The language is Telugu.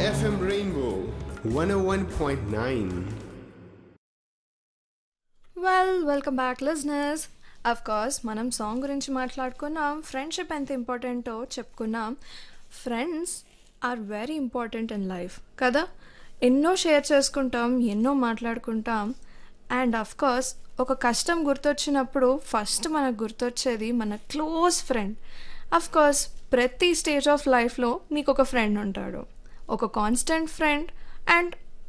FM Rainbow 101.9. Well welcome back listeners of course మనం సాంగ్ గురించి మాట్లాడుకున్నాం ఫ్రెండ్షిప్ ఎంత ఇంపార్టెంటో చెప్పుకున్నాం friends are very important in life కదా ఎన్నో షేర్ చేసుకుంటాం ఎన్నో మాట్లాడుకుంటాం అండ్ అఫ్ కోర్స్ ఒక కష్టం గుర్తొచ్చినప్పుడు ఫస్ట్ మనకు గుర్తొచ్చేది మన క్లోజ్ ఫ్రెండ్ అఫ్ కోర్స్ ప్రతి స్టేజ్ ఆఫ్ లైఫ్లో మీకు ఒక ఫ్రెండ్ ఉంటాడు ఒక కాన్స్టెంట్ ఫ్రెండ్ అండ్